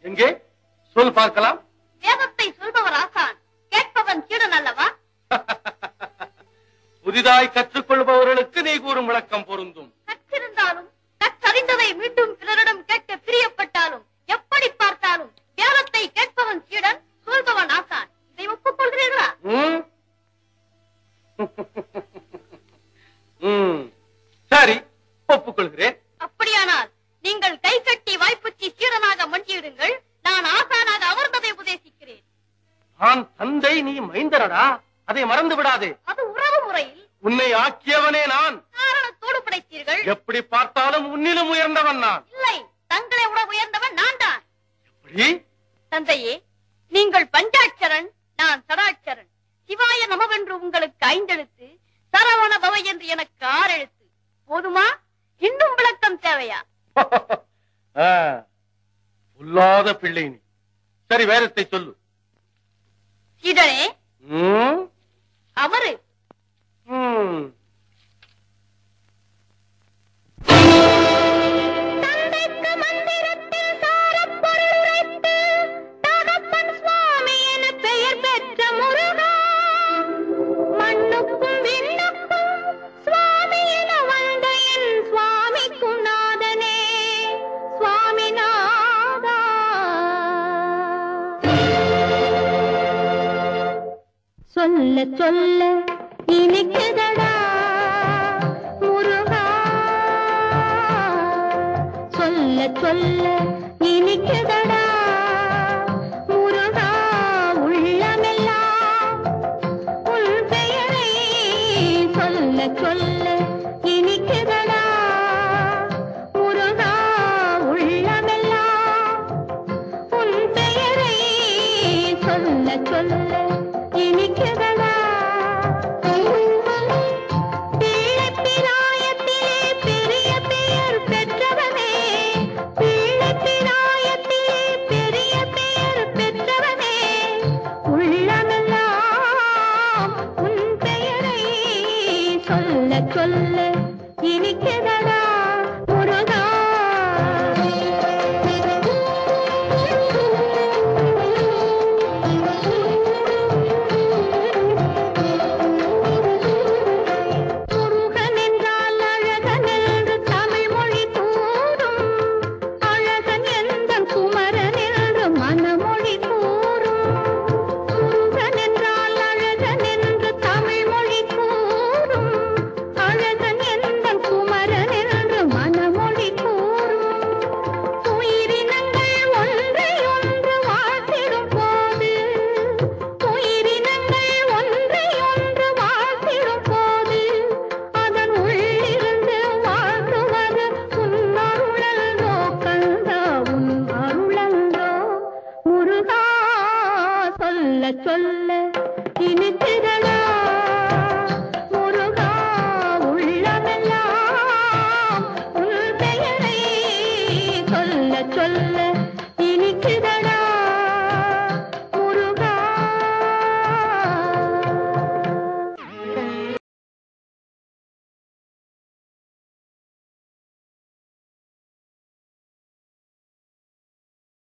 எங்கே சொல் பார்க்கலாம் வேதத்தை சொல்பவர் ஆசான் கேட்பவன் சீடன் அல்லவா புதிதாய் கற்றுக்கொள்பவர்களுக்கு நீ கூறும் விளக்கம் பொருந்தும் கற்றிருந்தாலும் கற்றறிந்ததை மீண்டும் பிறரிடம் கேட்க பிரியப்பட்டாலும் எப்படி பார்த்தாலும் வேதத்தை கேட்பவன் சீடன் சொல்பவன் ஆசான் இதை ஒப்புக்கொள்கிறீர்களா ம்? ம். சரி ஒப்புக்கொள்கிறேன் அப்படியானால் நீங்கள் கை கட்டி வாய்ப்புச்சி சீடனாக மண்டியிடுங்கள் நான் ஆசானாக அமர்ந்ததை உபதேசிக்கிறேன் நான் தந்தை நீ மைந்தரடா அதை மறந்து விடாதே அது உறவு முறையில் உன்னை ஆக்கியவனே நான் காரணத்தோடு படைத்தீர்கள் எப்படி பார்த்தாலும் உன்னிலும் உயர்ந்தவன் நான் இல்லை தங்களை விட உயர்ந்தவன் நான் தான் எப்படி தந்தையே நீங்கள் பஞ்சாட்சரன் நான் சடாட்சரன் சிவாய நமவென்று உங்களுக்கு ஐந்தெழுத்து சரவண பவ என்று எனக்கு ஆறு எழுத்து போதுமா இன்னும் விளக்கம் தேவையா ஆ, பொல்லாத பிள்ளை நீ சரி வேதத்தை சொல்லு சீடனே ம்? அவரு ம். தந்தைக்கு மந்திரத்தில் சாரப்பொருள் உரைத்து, தகப்பன் சுவாமி என பெயர் பெற்ற முருகா. மண்ணுக்கும் விண்ணுக்கும் சுவாமி என வந்த என் சுவாமிக்கும் நாதனே, சுவாமிநாதா. சொல்ல சொல்ல இனிக்குதடா முருகா சொல்ல சொல்ல இனிக்குதடா